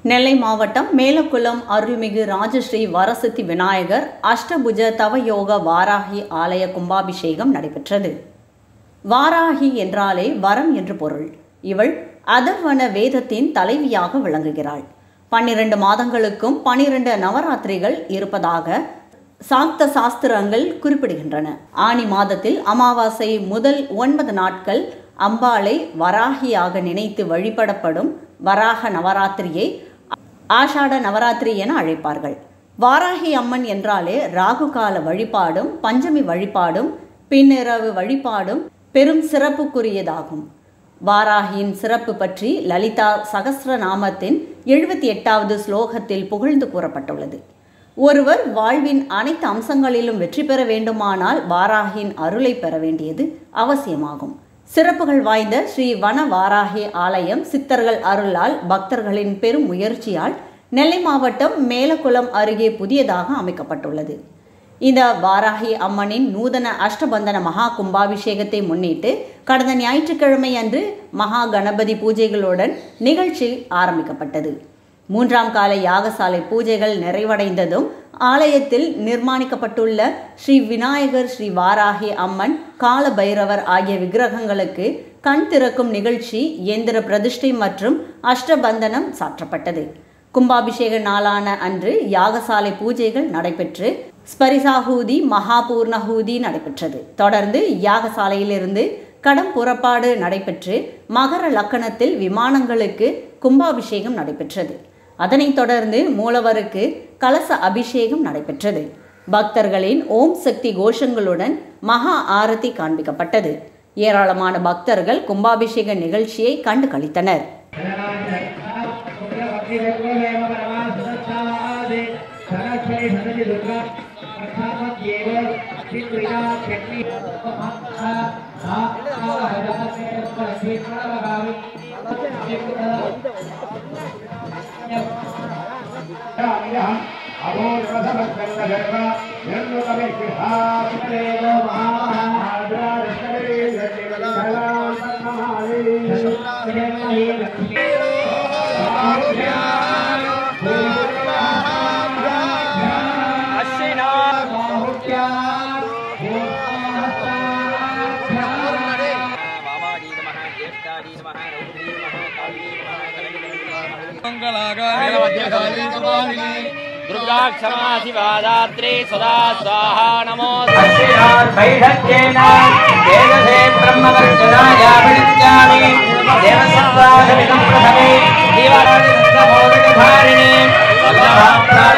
நெல்லை மாவட்டம் மேலக்குளம் அருள்மிகு ராஜஸ்ரீ வரசித்தி விநாயகர் அஷ்டபுஜ தவயோக வாராகி ஆலய கும்பாபிஷேகம் நடைபெற்றது வாராகி என்றாலே வரம் என்று பொருள் இவள் அதர்வன வேதத்தின் தலைவியாக விளங்குகிறாள் பன்னிரண்டு மாதங்களுக்கும் பன்னிரண்டு நவராத்திரிகள் இருப்பதாக சாக்த சாஸ்திரங்கள் குறிப்பிடுகின்றன ஆனி மாதத்தில் அமாவாசை முதல் ஒன்பது நாட்கள் அம்பாளை வராகியாக நினைத்து வழிபடப்படும் வராக நவராத்திரியை ஆஷாட நவராத்திரி என அழைப்பார்கள் வாராகி அம்மன் என்றாலே ராகு கால வழிபாடும் பஞ்சமி வழிபாடும் பின்னிரவு வழிபாடும் பெரும் சிறப்புக்குரியதாகும் வாராகியின் சிறப்பு பற்றி லலிதா சகஸ்ரநாமத்தின் எழுபத்தி எட்டாவது ஸ்லோகத்தில் புகழ்ந்து கூறப்பட்டுள்ளது ஒருவர் வாழ்வின் அனைத்து அம்சங்களிலும் வெற்றி பெற வேண்டுமானால் வாராகியின் அருளை பெற வேண்டியது அவசியமாகும் சிறப்புகள் வாய்ந்த ஸ்ரீ வன வாராகி ஆலயம் சித்தர்கள் அருளால் பக்தர்களின் பெரும் முயற்சியால் நெல்லை மாவட்டம் மேலக்குளம் அருகே புதியதாக அமைக்கப்பட்டுள்ளது இந்த வாராகி அம்மனின் நூதன அஷ்டபந்தன மகா கும்பாபிஷேகத்தை முன்னிட்டு கடந்த ஞாயிற்றுக்கிழமை அன்று மகா கணபதி பூஜைகளுடன் நிகழ்ச்சி ஆரம்பிக்கப்பட்டது மூன்றாம் கால யாகசாலை பூஜைகள் நிறைவடைந்ததும் ஆலயத்தில் நிர்மாணிக்கப்பட்டுள்ள ஸ்ரீ விநாயகர் ஸ்ரீ வாராகி அம்மன் கால பைரவர் ஆகிய விக்கிரகங்களுக்கு கண் திறக்கும் நிகழ்ச்சி இயந்திர பிரதிஷ்டை மற்றும் அஷ்டபந்தனம் சாற்றப்பட்டது கும்பாபிஷேக நாளான அன்று யாகசாலை பூஜைகள் நடைபெற்று ஸ்பரிசாகூதி மகாபூர்ணஹூதி நடைபெற்றது தொடர்ந்து யாகசாலையிலிருந்து கடம் புறப்பாடு நடைபெற்று மகர லக்கணத்தில் விமானங்களுக்கு கும்பாபிஷேகம் நடைபெற்றது அதனைத் தொடர்ந்து மூலவருக்கு கலச அபிஷேகம் நடைபெற்றது பக்தர்களின் ஓம் சக்தி கோஷங்களுடன் மகா ஆரத்தி காண்பிக்கப்பட்டது ஏராளமான பக்தர்கள் கும்பாபிஷேக நிகழ்ச்சியை கண்டு களித்தனர் दुर्गाक्षमाधिवादात्रे सदा स्वाहा नमो वैधत्येन वेदसे ब्रह्मवर्चनायाभिषिञ्चामि देवसत्त्वादमिदं प्रथमे दीवाराजसमोदकधारिणे